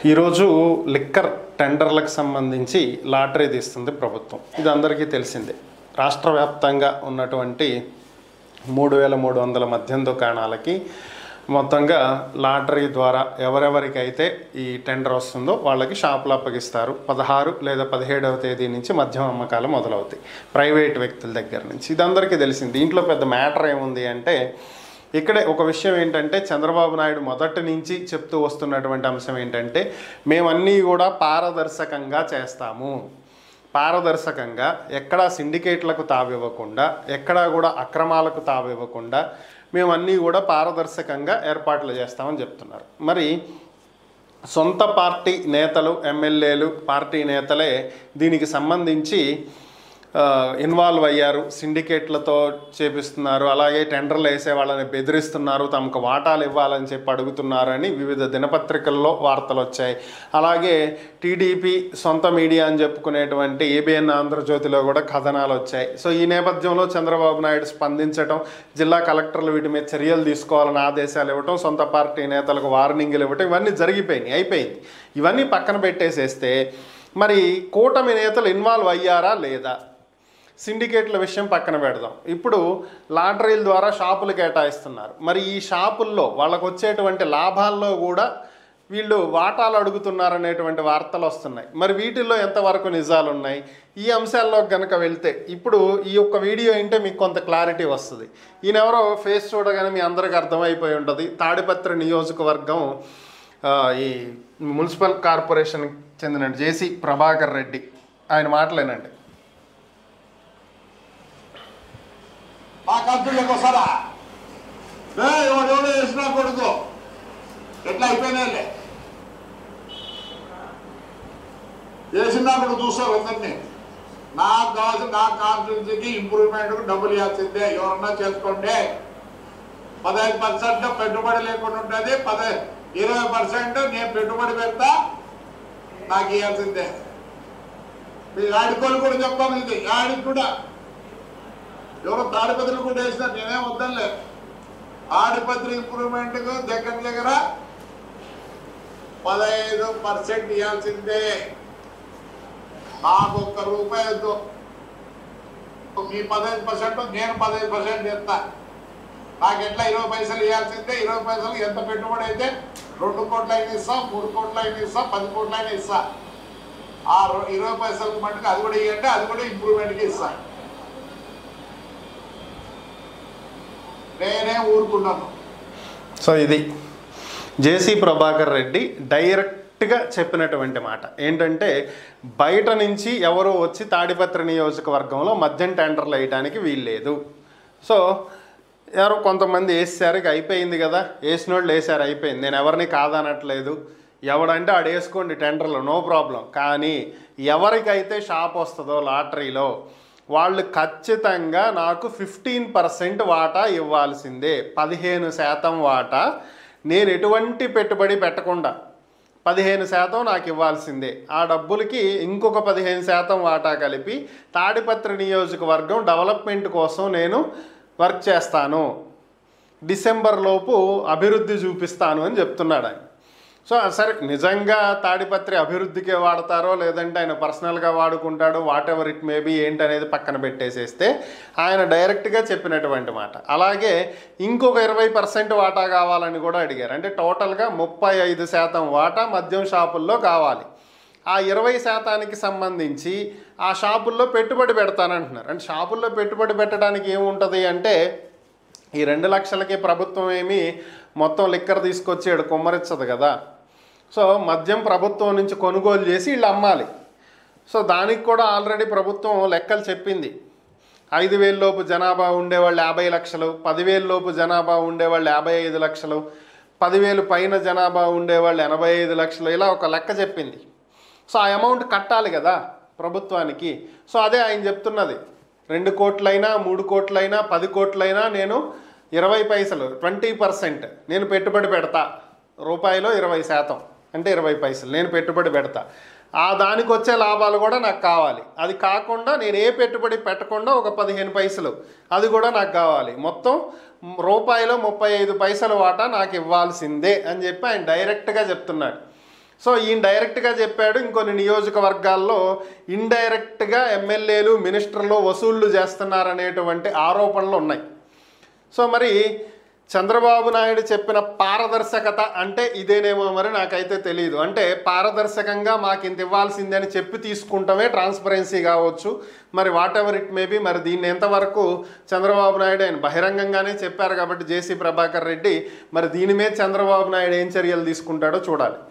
ఈరోజు లిక్కర్ టెండర్లకు సంబంధించి లాటరీ తీస్తుంది ప్రభుత్వం ఇది అందరికీ తెలిసిందే రాష్ట్ర వ్యాప్తంగా ఉన్నటువంటి మూడు వేల మూడు వందల మద్యం దుకాణాలకి మొత్తంగా లాటరీ ద్వారా ఎవరెవరికైతే ఈ టెండర్ వస్తుందో వాళ్ళకి షాపులు అప్పగిస్తారు పదహారు లేదా పదిహేడవ తేదీ నుంచి మద్యం అమ్మకాలు మొదలవుతాయి ప్రైవేట్ వ్యక్తుల దగ్గర నుంచి ఇది అందరికీ తెలిసింది దీంట్లో పెద్ద మ్యాటర్ ఏముంది అంటే ఇక్కడే ఒక విషయం ఏంటంటే చంద్రబాబు నాయుడు మొదటి నుంచి చెప్తూ వస్తున్నటువంటి అంశం ఏంటంటే మేమన్నీ కూడా పారదర్శకంగా చేస్తాము పారదర్శకంగా ఎక్కడా సిండికేట్లకు తావివ్వకుండా ఎక్కడా కూడా అక్రమాలకు తావివ్వకుండా మేము అన్నీ కూడా పారదర్శకంగా ఏర్పాట్లు చేస్తామని చెప్తున్నారు మరి సొంత పార్టీ నేతలు ఎమ్మెల్యేలు పార్టీ నేతలే దీనికి సంబంధించి ఆ, ఇన్వాల్వ్ అయ్యారు సిండికేట్లతో చేపిస్తున్నారు అలాగే టెండర్లు వేసే వాళ్ళని బెదిరిస్తున్నారు తమకు వాటాలు ఇవ్వాలని చెప్పి అడుగుతున్నారని వివిధ దినపత్రికల్లో వార్తలు వచ్చాయి అలాగే టీడీపీ సొంత మీడియా అని చెప్పుకునేటువంటి ఏబిఎన్ ఆంధ్రజ్యోతిలో కూడా కథనాలు వచ్చాయి సో ఈ నేపథ్యంలో చంద్రబాబు నాయుడు స్పందించడం జిల్లా కలెక్టర్లు వీటి మీద చర్యలు తీసుకోవాలని ఆదేశాలు ఇవ్వటం సొంత పార్టీ నేతలకు వార్నింగ్లు ఇవ్వటం ఇవన్నీ జరిగిపోయినాయి అయిపోయింది ఇవన్నీ పక్కన పెట్టేసేస్తే మరి కూటమి నేతలు ఇన్వాల్వ్ అయ్యారా లేదా సిండికేట్ల విషయం పక్కన పెడదాం ఇప్పుడు లాటరీల ద్వారా షాపులు కేటాయిస్తున్నారు మరి ఈ షాపుల్లో వాళ్ళకు వచ్చేటువంటి లాభాల్లో కూడా వీళ్ళు వాటాలు అడుగుతున్నారనేటువంటి వార్తలు వస్తున్నాయి మరి వీటిల్లో ఎంతవరకు నిజాలు ఉన్నాయి ఈ అంశాల్లో కనుక వెళ్తే ఇప్పుడు ఈ యొక్క వీడియో ఏంటే మీకు కొంత క్లారిటీ వస్తుంది ఈయన ఎవరో ఫేస్ చూడగానే మీ అందరికి అర్థమైపోయి ఉంటుంది తాడిపత్రి నియోజకవర్గం ఆ, ఈ మున్సిపల్ కార్పొరేషన్కి చెందిన జేసీ ప్రభాకర్ రెడ్డి ఆయన మాటలేనండి మా కంపెనీలకు వస్తారా ఏ ఎవడు ఎవడో వేసినా కొడుకు ఎట్లా అయిపోయినాయిలే వేసినా కూడా చూస్తారు అందరినీ నాకు కావాల్సిన నా కాన్స్టిట్యూన్సీకి ఇంప్రూవ్మెంట్కి డబ్బులు ఇవ్వాల్సిందే ఎవరన్నా చేసుకోండి పదహైదు పర్సెంట్ పెట్టుబడి లేకుండా ఉంటుంది పద ఇరవై పర్సెంట్ నేను పెట్టుబడి పెడతా నాకు ఇవ్వాల్సిందే మీ ఆడికోళ్ళు కూడా చెప్తాను ఇది ఆడికి కూడా ఎవరో తాడిపత్రులు కూడా వేసినారు నేనేం వద్దలే ఆడిపత్రి ఇంప్రూవ్మెంట్ దగ్గర దగ్గర పదహైదు పర్సెంట్ ఇవ్వాల్సిందే నాకు ఒక్క రూపాయి వద్దు మీ పదహైదు పర్సెంట్ నేను పదహైదు పర్సెంట్ చేస్తా నాకు ఎట్లా ఇరవై పైసలు ఇవ్వాల్సిందే ఇరవై పైసలు ఎంత పెట్టుబడి అయితే రెండు కోట్ల అయినా ఇస్తా మూడు కోట్ల అయినా ఇస్తా పది కోట్ల అయినా ఇస్తా ఆ రొ- ఇరవై పైసలకు మటుకు అది కూడా ఇవ్వంటే అది కూడా ఇంప్రూవ్మెంట్కి ఇస్తా నేనే ఊరుకున్నాను సో ఇది జేసీ ప్రభాకర్ రెడ్డి డైరెక్ట్గా చెప్పినటువంటి మాట ఏంటంటే బయట నుంచి ఎవరో వచ్చి తాడిపత్రి నియోజకవర్గంలో మద్యం టెండర్లు వేయడానికి వీల్లేదు సో ఎవరో కొంతమంది వేసారు ఇక అయిపోయింది కదా వేసిన వాళ్ళు వేసారు అయిపోయింది నేను ఎవరిని కాదనట్లేదు ఎవడంటే ఆడు వేసుకోండి టెండర్లు నో ప్రాబ్లం కానీ ఎవరికైతే షాప్ వస్తుందో లాటరీలో వాళ్ళు ఖచ్చితంగా నాకు ఫిఫ్టీన్ పర్సెంట్ వాటా ఇవ్వాల్సిందే పదిహేను శాతం వాటా నేను ఎటువంటి పెట్టుబడి పెట్టకుండా పదిహేను శాతం నాకు ఇవ్వాల్సిందే ఆ డబ్బులకి ఇంకొక పదిహేను శాతం వాటా కలిపి తాడిపత్రి నియోజకవర్గం డెవలప్మెంట్ కోసం నేను వర్క్ చేస్తాను డిసెంబర్ లోపు అభివృద్ధి చూపిస్తాను అని చెప్తున్నాడు ఆయన సో సరే నిజంగా తాడిపత్రి అభివృద్ధికే వాడతారో లేదంటే ఆయన పర్సనల్గా వాడుకుంటాడో వాట్ ఎవర్ ఇట్ మేబీ ఏంటనేది పక్కన పెట్టేసేస్తే ఆయన డైరెక్ట్గా చెప్పినటువంటి మాట అలాగే ఇంకొక ఇరవై పర్సెంట్ వాటా కావాలని కూడా అడిగారు అంటే టోటల్గా ముప్పై ఐదు శాతం వాటా మద్యం షాపుల్లో కావాలి ఆ ఇరవై శాతానికి సంబంధించి ఆ షాపుల్లో పెట్టుబడి పెడతానంటున్నారు అంటే షాపుల్లో పెట్టుబడి పెట్టడానికి ఏముంటుంది అంటే ఈ రెండు లక్షలకి ప్రభుత్వం ఏమి మొత్తం లిక్కర్ తీసుకొచ్చి ఇక్కడ కుమ్మరించదు కదా సో మద్యం ప్రభుత్వం నుంచి కొనుగోలు చేసి వీళ్ళు అమ్మాలి సో దానికి కూడా ఆల్రెడీ ప్రభుత్వం లెక్కలు చెప్పింది ఐదు వేల లోపు జనాభా ఉండేవాళ్ళు యాభై లక్షలు పదివేల లోపు జనాభా ఉండేవాళ్ళు యాభై ఐదు లక్షలు పదివేలు పైన జనాభా ఉండేవాళ్ళు ఎనభై ఐదు లక్షలు ఇలా ఒక లెక్క చెప్పింది సో ఆ అమౌంట్ కట్టాలి కదా ప్రభుత్వానికి సో అదే ఆయన చెప్తున్నది రెండు కోట్లైనా మూడు కోట్లైనా పది కోట్లైనా నేను ఇరవై పైసలు ట్వంటీ పర్సెంట్ నేను పెట్టుబడి పెడతా రూపాయిలో ఇరవై శాతం అంటే ఇరవై పైసలు నేను పెట్టుబడి పెడతా ఆ దానికి వచ్చే లాభాలు కూడా నాకు కావాలి అది కాకుండా నేను ఏ పెట్టుబడి పెట్టకుండా ఒక పదిహేను పైసలు అది కూడా నాకు కావాలి మొత్తం రూపాయిలో ముప్పై ఐదు పైసల వాటా నాకు ఇవ్వాల్సిందే అని చెప్పి ఆయన డైరెక్ట్గా చెప్తున్నాడు సో ఈయన డైరెక్ట్గా చెప్పాడు ఇంకొన్ని నియోజకవర్గాల్లో ఇండైరెక్ట్గా ఎమ్మెల్యేలు మినిస్టర్లు వసూళ్లు చేస్తున్నారనేటువంటి ఆరోపణలు ఉన్నాయి సో మరి చంద్రబాబు నాయుడు చెప్పిన పారదర్శకత అంటే ఇదేనేమో మరి నాకైతే తెలియదు అంటే పారదర్శకంగా మాకు ఇంత ఇవ్వాల్సిందే అని చెప్పి తీసుకుంటామే ట్రాన్స్పరెన్సీ కావచ్చు మరి వాట్ ఎవర్ ఇట్ మేబీ మరి దీన్ని ఎంతవరకు చంద్రబాబు నాయుడు ఆయన బహిరంగంగానే చెప్పారు కాబట్టి జేసీ ప్రభాకర్ రెడ్డి మరి దీని మీద చంద్రబాబు నాయుడు ఏం చర్యలు తీసుకుంటాడో చూడాలి